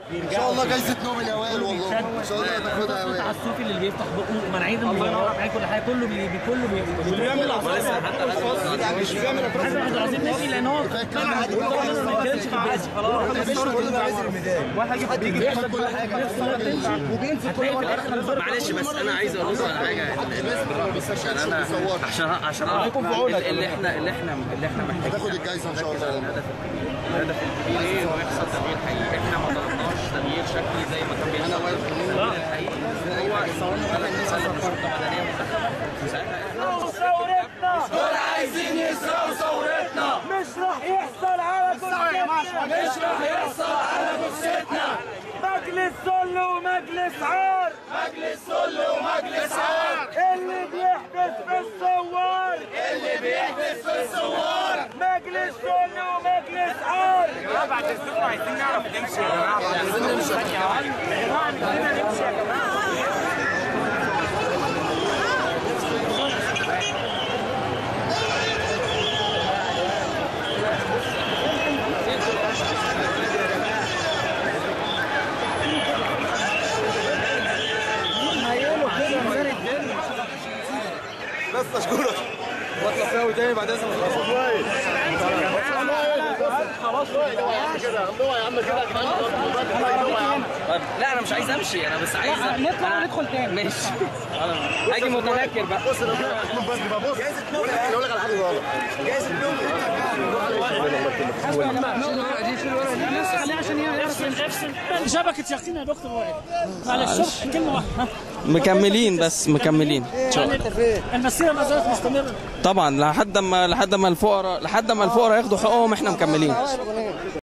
ان شاء الله جايزه نوبل اوائل والله ان شاء الله تاخدها بتاع اوائل الصوفي اللي بيفتح بقه مناعيد المجرات معايا كل حاجه كله بي بي- كله بي بي- بيعمل مش بيعمل احنا احنا عايزين نمشي لان هو منع ما كانش في البيت خلاص بيحصل كل حاجه وبينزل كل مره معلش بس انا عايز اقول لكم على حاجه عشان انا عشان عشان اعرف اللي احنا اللي احنا اللي احنا محتاجين هتاخد الجايزه ان شاء الله الهدف الهدف الكبير ايه انه يحصل تغيير حقيقي احنا ما طلبناش تغيير شكلي زي ما كان بيحصل التغيير الحقيقي هو ثلاث مسألة شرطة مدنية منتخبة وساعتها دول عايزين يسرقوا ثورتنا مش راح يحصل على جثتنا مش راح يحصل على جثتنا مجلس ذل ومجلس عار مجلس ذل ومجلس عار اللي بيحبس في الثوار اللي بيحبس في الثوار مجلس ذل ومجلس عار بعد الذكر عايزين نعرف نمشي يا جماعه عايزين نمشي يا جماعه عايزين نمشي يا جماعه بس اشكرك واطلع فيها وتاني بعد اذنك خلاص خلاص يا عم كده يا عم كده يا عم طيب لا انا مش عايز امشي انا بس عايز نطلع وندخل تاني ماشي هاجي متنكر بقى بص انا بس بقى بص اقول لك على حاجه غلط جايزه خليه عشان يعرف يفصل شبكه يقين يا دكتور وائل معلش كلمه واحده مكملين بس مكملين ان شاء الله المسيره ما زالت مستمره طبعا لحد ما لحد ما الفقراء لحد ما الفقراء ياخدوا حقوقهم احنا مكملين